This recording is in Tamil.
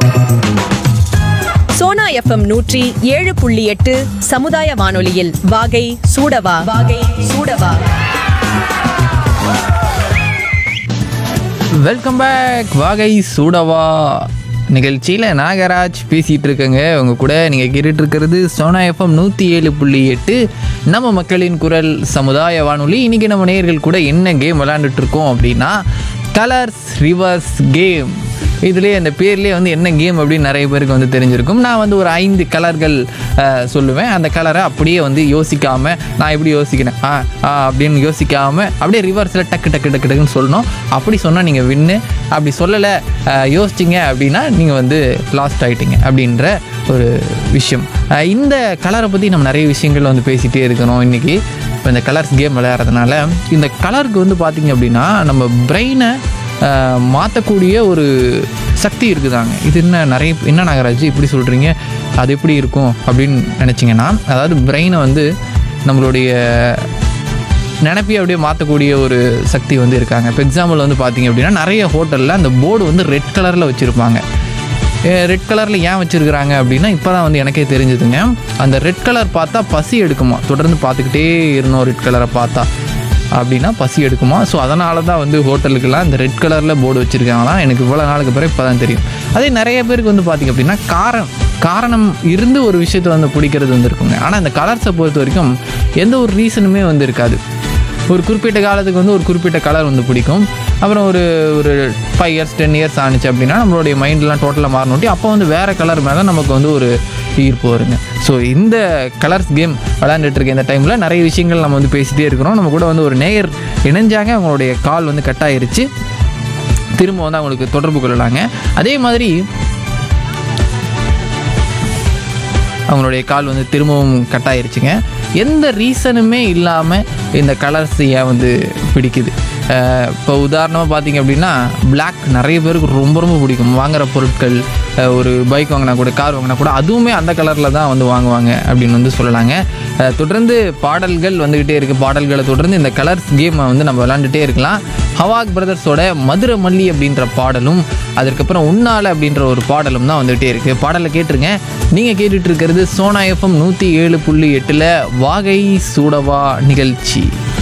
சோனா எஃப்எம் நூற்றி ஏழு புள்ளி எட்டு சமுதாய வானொலியில் வாகை சூடவா வாகை சூடவா வெல்கம் பேக் வாகை சூடவா நிகழ்ச்சியில் நாகராஜ் பேசிகிட்டு இருக்கேங்க உங்கள் கூட நீங்கள் கேட்டுட்டு இருக்கிறது சோனா எஃப்எம் நூற்றி ஏழு புள்ளி எட்டு நம்ம மக்களின் குரல் சமுதாய வானொலி இன்றைக்கி நம்ம நேயர்கள் கூட என்ன கேம் விளாண்டுட்டு இருக்கோம் அப்படின்னா கலர்ஸ் ரிவர்ஸ் கேம் இதுலேயே அந்த பேர்லேயே வந்து என்ன கேம் அப்படின்னு நிறைய பேருக்கு வந்து தெரிஞ்சிருக்கும் நான் வந்து ஒரு ஐந்து கலர்கள் அஹ், சொல்லுவேன் அந்த கலரை அப்படியே வந்து யோசிக்காமல் நான் எப்படி யோசிக்கிறேன் ஆ ஆ அப்படின்னு யோசிக்காமல் அப்படியே ரிவர்ஸில் டக்கு டக்கு டக்கு டக்குன்னு சொல்லணும் அப்படி சொன்னால் நீங்கள் வின்னு அப்படி சொல்லலை யோசிச்சிங்க அப்படின்னா நீங்கள் வந்து லாஸ்ட் ஆகிட்டீங்க அப்படின்ற ஒரு விஷயம் அஹ், இந்த கலரை பற்றி நம்ம நிறைய விஷயங்கள் வந்து பேசிகிட்டே இருக்கிறோம் இன்றைக்கி இப்போ இந்த கலர்ஸ் கேம் விளையாடுறதுனால இந்த கலருக்கு வந்து பார்த்திங்க அப்படின்னா நம்ம பிரெயினை மாற்றக்கூடிய ஒரு சக்தி இருக்குதாங்க இது என்ன நிறைய என்ன நாகராஜ் இப்படி சொல்கிறீங்க அது எப்படி இருக்கும் அப்படின்னு நினச்சிங்கன்னா அதாவது பிரெயினை வந்து நம்மளுடைய நினப்பி அப்படியே மாற்றக்கூடிய ஒரு சக்தி வந்து இருக்காங்க இப்போ எக்ஸாம்பிள் வந்து பார்த்தீங்க அப்படின்னா நிறைய ஹோட்டலில் அந்த போர்டு வந்து ரெட் கலரில் வச்சுருப்பாங்க ரெட் கலரில் ஏன் வச்சுருக்குறாங்க அப்படின்னா இப்போ தான் வந்து எனக்கே தெரிஞ்சுதுங்க அந்த ரெட் கலர் பார்த்தா பசி எடுக்குமா தொடர்ந்து பார்த்துக்கிட்டே இருந்தோம் ரெட் கலரை பார்த்தா அப்படின்னா பசி எடுக்குமா ஸோ அதனால தான் வந்து ஹோட்டலுக்கெல்லாம் இந்த ரெட் கலரில் போர்டு வச்சுருக்காங்களாம் எனக்கு இவ்வளோ நாளுக்கு பிறகு இப்போ தான் தெரியும் அதே நிறைய பேருக்கு வந்து பார்த்திங்க அப்படின்னா காரம் காரணம் இருந்து ஒரு விஷயத்தை வந்து பிடிக்கிறது வந்து இருக்குங்க ஆனால் இந்த கலர்ஸை பொறுத்த வரைக்கும் எந்த ஒரு ரீசனுமே வந்து இருக்காது ஒரு குறிப்பிட்ட காலத்துக்கு வந்து ஒரு குறிப்பிட்ட கலர் வந்து பிடிக்கும் அப்புறம் ஒரு ஒரு ஃபைவ் இயர்ஸ் டென் இயர்ஸ் ஆனிச்சு அப்படின்னா நம்மளுடைய மைண்ட்லாம் டோட்டலாக மாறணுட்டி அப்போ வந்து வேறு கலர் மேலே நமக்கு வந்து ஒரு ஈர்ப்பு வருங்க ஸோ இந்த கலர்ஸ் கேம் விளையாண்டுட்டு இருக்க இந்த டைமில் நிறைய விஷயங்கள் நம்ம வந்து பேசிகிட்டே இருக்கிறோம் நம்ம கூட வந்து ஒரு நேயர் இணைஞ்சாங்க அவங்களுடைய கால் வந்து கட் ஆயிருச்சு திரும்ப வந்து அவங்களுக்கு தொடர்பு கொள்ளலாங்க அதே மாதிரி அவங்களுடைய கால் வந்து திரும்பவும் கட் ஆயிருச்சுங்க எந்த ரீசனுமே இல்லாமல் இந்த கலர்ஸ் ஏன் வந்து பிடிக்குது அஹ் இப்போ உதாரணமாக பார்த்தீங்க அப்படின்னா Black நிறைய பேருக்கு ரொம்ப ரொம்ப பிடிக்கும் வாங்குற பொருட்கள் அஹ் ஒரு பைக் வாங்கினா கூட கார் வாங்கினா கூட அதுவுமே அந்த கலரில் தான் வந்து வாங்குவாங்க அப்படின்னு வந்து சொல்லலாங்க அஹ் தொடர்ந்து பாடல்கள் வந்துக்கிட்டே இருக்குது பாடல்களை தொடர்ந்து இந்த கலர்ஸ் கேமை வந்து நம்ம விளாண்டுட்டே இருக்கலாம் ஹவாக் பிரதர்ஸோட மதுரை மல்லி அப்படின்ற பாடலும் அதற்கப்புறம் உன்னால அப்படின்ற ஒரு பாடலும் தான் வந்துகிட்டே இருக்குது பாடலை கேட்டுருங்க நீங்கள் கேட்டுட்டு இருக்கிறது சோனா எஃப்எம் நூற்றி ஏழு புள்ளி எட்டில் வாகை சூடவா நிகழ்ச்சி